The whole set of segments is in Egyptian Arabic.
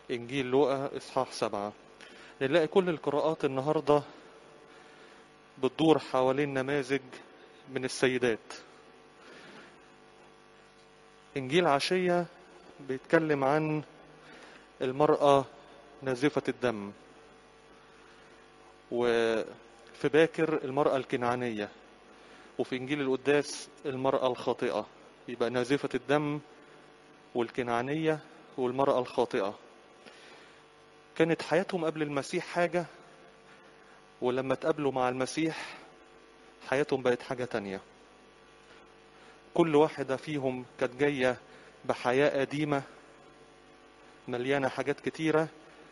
إنجيل لوقا إصحاح سبعة نلاقي كل القراءات النهاردة بتدور حوالين نماذج من السيدات إنجيل عشية بيتكلم عن المرأة نازفة الدم وفي باكر المرأة الكنعانية وفي إنجيل القداس المرأة الخاطئة يبقى نازفة الدم والكنعانية والمرأة الخاطئة كانت حياتهم قبل المسيح حاجة ولما تقابلوا مع المسيح حياتهم بقت حاجة تانية كل واحدة فيهم كانت جاية بحياة قديمة مليانة حاجات كتيرة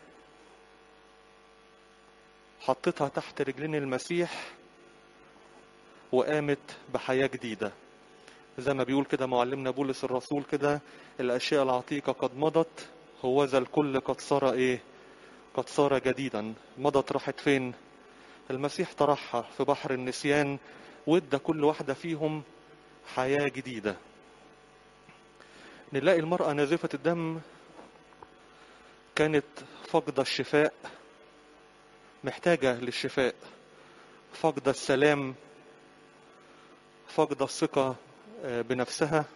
حطتها تحت رجلين المسيح وقامت بحياة جديدة زي ما بيقول كده معلمنا بولس الرسول كده الأشياء العتيقة قد مضت هوذا الكل قد صار إيه قد صار جديدا مضت راحت فين المسيح طرحها في بحر النسيان وادى كل واحدة فيهم حياة جديدة نلاقي المرأة نازفة الدم كانت فاقدة الشفاء محتاجة للشفاء فاقدة السلام فاقدة الثقة بنفسها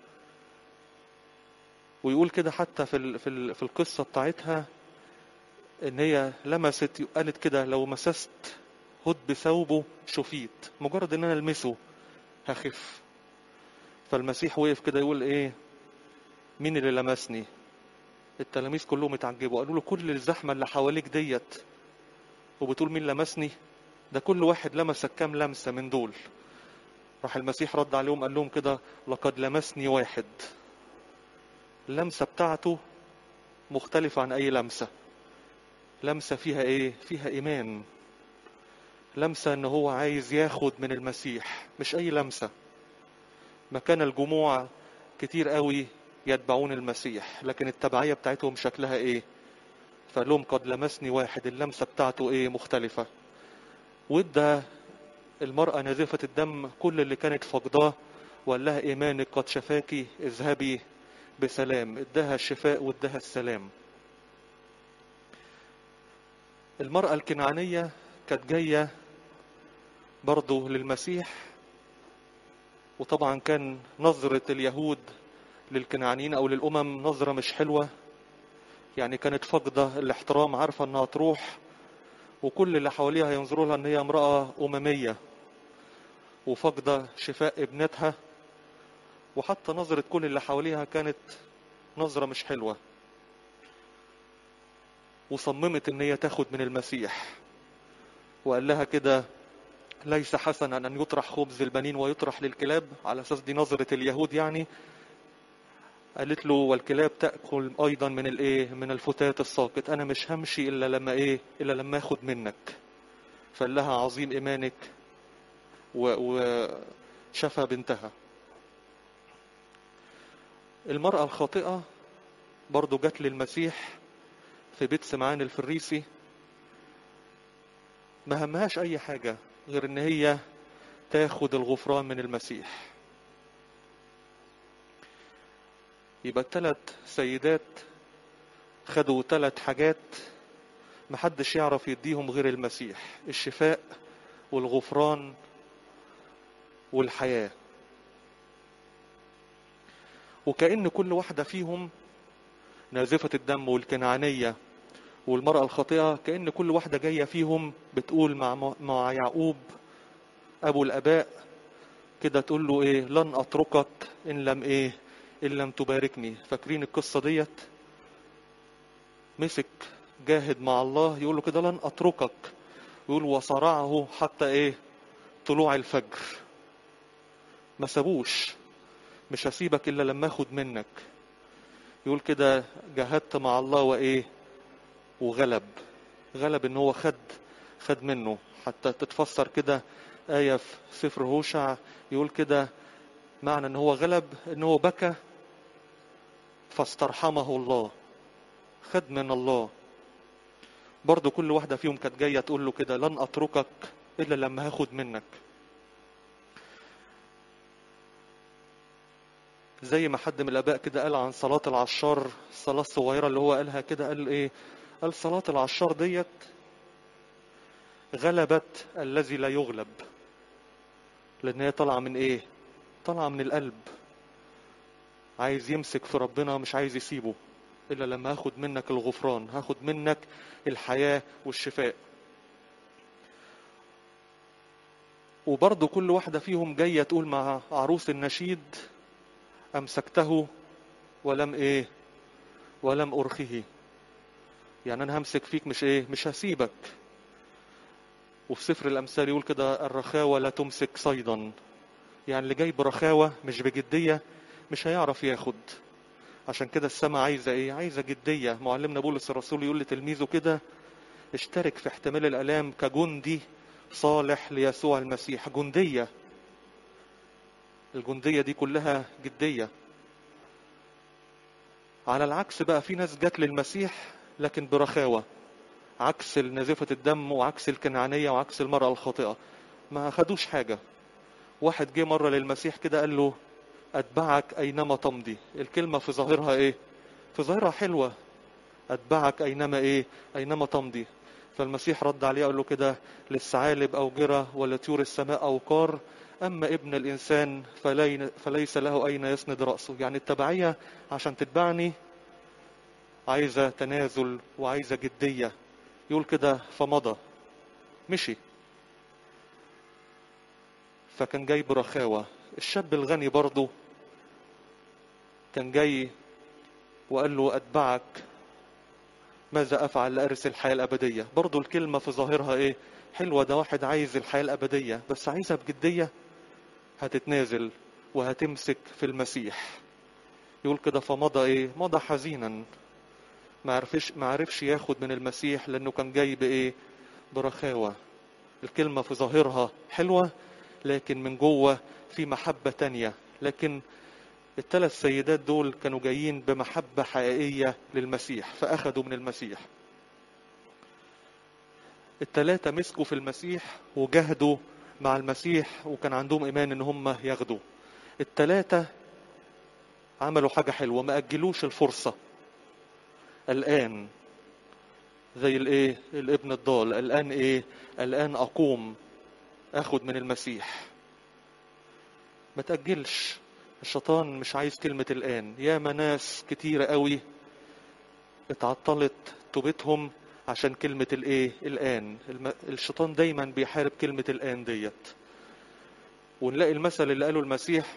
ويقول كده حتى في في في القصة بتاعتها ان هي لمست قالت كده لو مسست هد بثوبه شفيت مجرد ان انا المسه هخف فالمسيح وقف كده يقول ايه مين اللي لمسني التلاميذ كلهم اتعجبوا قالوا له كل الزحمه اللي حواليك ديت وبتقول مين لمسني ده كل واحد لمسك كام لمسه من دول راح المسيح رد عليهم قال لهم كده لقد لمسني واحد اللمسه بتاعته مختلفه عن اي لمسه لمسه فيها ايه فيها ايمان لمسه ان هو عايز ياخد من المسيح مش اي لمسه مكان الجموع كتير قوي يتبعون المسيح لكن التبعية بتاعتهم شكلها ايه فقال لهم قد لمسني واحد اللمسة بتاعته ايه مختلفة وادى المرأة نازفة الدم كل اللي كانت فقداه وقال لها ايمانك قد شفاكي اذهبي بسلام اداها الشفاء واداها السلام المرأة الكنعانية كانت جاية برضه للمسيح وطبعا كان نظرة اليهود للكنعانيين او للامم نظرة مش حلوة يعني كانت فاقدة الاحترام عارفة انها تروح وكل اللي حواليها ينظروا لها ان هي امرأة اممية وفاقدة شفاء ابنتها وحتى نظرة كل اللي حواليها كانت نظرة مش حلوة وصممت ان هي تاخد من المسيح وقال لها كده ليس حسنا ان يطرح خبز البنين ويطرح للكلاب على اساس دي نظرة اليهود يعني قالت له والكلاب تاكل ايضا من الايه من الفتات الساقط انا مش همشي الا لما ايه الا لما اخد منك فقال لها عظيم ايمانك وشفى بنتها المرأة الخاطئة برضو جت للمسيح في بيت سمعان الفريسي ما همهاش اي حاجة غير ان هي تاخد الغفران من المسيح يبقى الثلاث سيدات خدوا ثلاث حاجات محدش يعرف يديهم غير المسيح الشفاء والغفران والحياة وكأن كل واحدة فيهم نازفة الدم والكنعانية والمرأة الخاطئة كأن كل واحدة جاية فيهم بتقول مع, مع يعقوب أبو الآباء كده تقول له إيه لن أتركك إن لم إيه إن لم تباركني فاكرين القصة ديت مسك جاهد مع الله يقول له كده لن أتركك يقول وصرعه حتى إيه طلوع الفجر ما سابوش مش هسيبك إلا لما أخد منك يقول كده جاهدت مع الله وإيه وغلب غلب ان هو خد خد منه حتى تتفسر كده آية في سفر هوشع يقول كده معنى ان هو غلب ان هو بكى فاسترحمه الله خد من الله برضو كل واحدة فيهم كانت جاية تقول له كده لن أتركك إلا لما هاخد منك زي ما حد من الآباء كده قال عن صلاة العشار الصلاة الصغيرة اللي هو قالها كده قال إيه قال صلاة العشار ديت غلبت الذي لا يغلب لأن هي طالعة من إيه طالعة من القلب عايز يمسك في ربنا مش عايز يسيبه إلا لما هاخد منك الغفران هاخد منك الحياة والشفاء وبرضه كل واحدة فيهم جاية تقول مع عروس النشيد أمسكته ولم إيه ولم أرخه يعني أنا همسك فيك مش إيه مش هسيبك وفي سفر الأمثال يقول كده الرخاوة لا تمسك صيدا يعني اللي جاي برخاوة مش بجدية مش هيعرف ياخد عشان كده السماء عايزة ايه عايزة جدية معلمنا بولس الرسول يقول لتلميذه كده اشترك في احتمال الالام كجندي صالح ليسوع المسيح جندية الجندية دي كلها جدية على العكس بقى في ناس جت للمسيح لكن برخاوة عكس نزفة الدم وعكس الكنعانية وعكس المرأة الخاطئة ما خدوش حاجة واحد جه مرة للمسيح كده قال له أتبعك أينما تمضي الكلمة في ظاهرها إيه في ظاهرها حلوة أتبعك أينما إيه أينما تمضي فالمسيح رد عليه قال له كده للثعالب أوجرة ولطيور السماء أوقار أما ابن الإنسان فلي فليس له أين يسند رأسه يعني التبعية عشان تتبعني عايزة تنازل وعايزة جدية يقول كده فمضى مشي فكان جاي برخاوة الشاب الغني برضه كان جاي وقال له أتبعك ماذا أفعل لأرث الحياة الأبدية برضه الكلمة في ظاهرها إيه حلوة ده واحد عايز الحياة الأبدية بس عايزها بجدية هتتنازل وهتمسك في المسيح يقول كده فمضى إيه مضى حزينا ما عرفش ما عرفش ياخد من المسيح لأنه كان جاي بإيه برخاوة الكلمة في ظاهرها حلوة لكن من جوه في محبة تانية لكن الثلاث سيدات دول كانوا جايين بمحبة حقيقية للمسيح فأخذوا من المسيح الثلاثة مسكوا في المسيح وجهدوا مع المسيح وكان عندهم إيمان إن هم ياخدوا الثلاثة عملوا حاجة حلوة ما أجلوش الفرصة الآن زي الايه الابن الضال الآن ايه الآن أقوم أخد من المسيح ما تأجلش الشيطان مش عايز كلمة الآن يا ناس كتيرة قوي اتعطلت توبتهم عشان كلمة الايه الآن الم... الشيطان دايما بيحارب كلمة الآن ديت ونلاقي المثل اللي قاله المسيح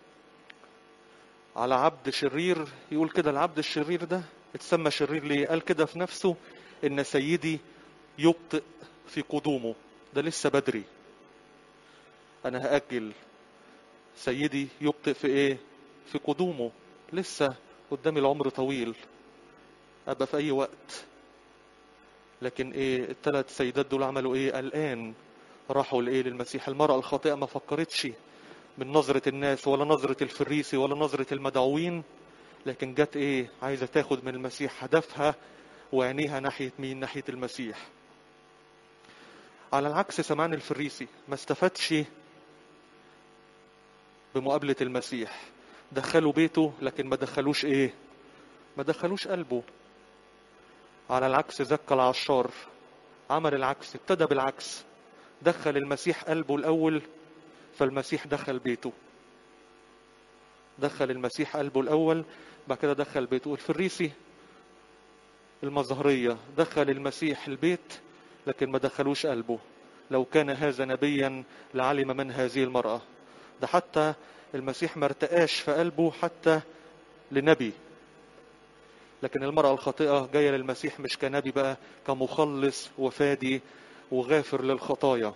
على عبد شرير يقول كده العبد الشرير ده اتسمى شرير ليه قال كده في نفسه ان سيدي يبطئ في قدومه ده لسه بدري انا هأجل سيدي يبطئ في ايه في قدومه لسه قدامي العمر طويل ابقى في اي وقت لكن ايه الثلاث سيدات دول عملوا ايه الان راحوا لايه للمسيح المرأة الخاطئة ما فكرتش من نظرة الناس ولا نظرة الفريسي ولا نظرة المدعوين لكن جت ايه عايزة تاخد من المسيح هدفها وعينيها ناحية مين ناحية المسيح على العكس سمعان الفريسي ما استفادش بمقابلة المسيح دخلوا بيته لكن ما دخلوش ايه ما دخلوش قلبه على العكس زكى العشار عمل العكس ابتدى بالعكس دخل المسيح قلبه الأول فالمسيح دخل بيته دخل المسيح قلبه الأول بعد كده دخل بيته الفريسي المظهرية دخل المسيح البيت لكن ما دخلوش قلبه لو كان هذا نبيا لعلم من هذه المرأة ده حتى المسيح ما ارتقاش في قلبه حتى لنبي لكن المرأة الخاطئة جاية للمسيح مش كنبي بقى كمخلص وفادي وغافر للخطايا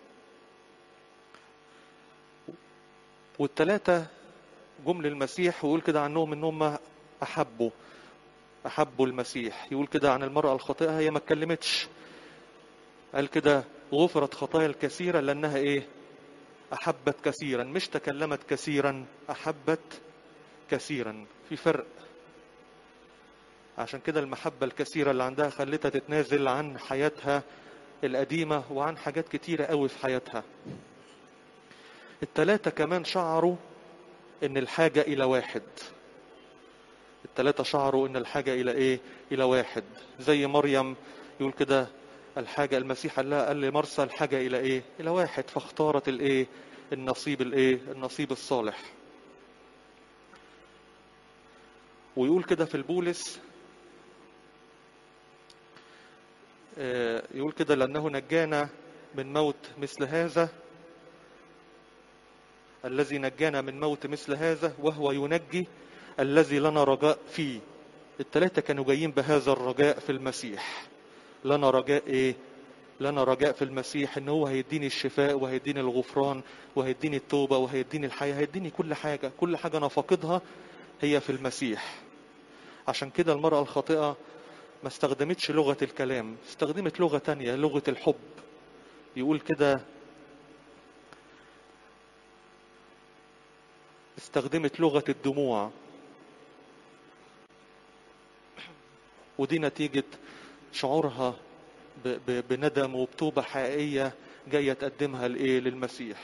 والتلاتة جم للمسيح ويقول كده عنهم ان هم احبوا احبوا المسيح يقول كده عن المرأة الخاطئة هي ما اتكلمتش قال كده غفرت خطايا الكثيرة لانها ايه احبت كثيرا مش تكلمت كثيرا احبت كثيرا في فرق عشان كده المحبة الكثيرة اللي عندها خلتها تتنازل عن حياتها القديمة وعن حاجات كتيرة قوي في حياتها التلاتة كمان شعروا ان الحاجة الى واحد التلاتة شعروا ان الحاجة الى ايه الى واحد زي مريم يقول كده الحاجة المسيح قال لها قال لمرسى الحاجة الى ايه الى واحد فاختارت الايه النصيب الايه النصيب الصالح ويقول كده في البولس آه، يقول كده لأنه نجانا من موت مثل هذا الذي نجانا من موت مثل هذا وهو ينجي الذي لنا رجاء فيه التلاتة كانوا جايين بهذا الرجاء في المسيح لنا رجاء ايه لنا رجاء في المسيح ان هو هيديني الشفاء وهيديني الغفران وهيديني التوبة وهيديني الحياة هيديني كل حاجة كل حاجة انا فاقدها هي في المسيح عشان كده المرأة الخاطئة ما استخدمتش لغة الكلام استخدمت لغة تانية لغة الحب يقول كده استخدمت لغة الدموع ودي نتيجة شعورها ب- ب- بندم وبتوبة حقيقية جاية تقدمها لإيه للمسيح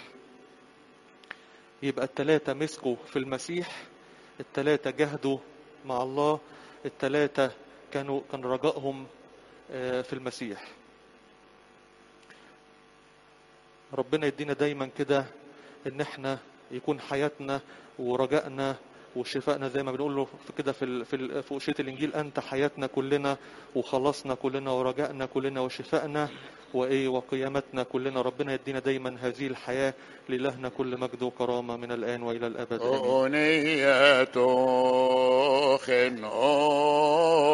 يبقى التلاتة مسكوا في المسيح التلاتة جهدوا مع الله التلاتة كانوا كان رجائهم آه، في المسيح ربنا يدينا دايما كده ان احنا يكون حياتنا ورجائنا وشفائنا زي ما بنقول له في كده في ال- في ال- في أشية الإنجيل أنت حياتنا كلنا وخلاصنا كلنا ورجائنا كلنا وشفائنا وإيه وقيامتنا كلنا ربنا يدينا دايما هذه الحياة لإلهنا كل مجد وكرامة من الآن وإلى الأبد آمين أغنية خن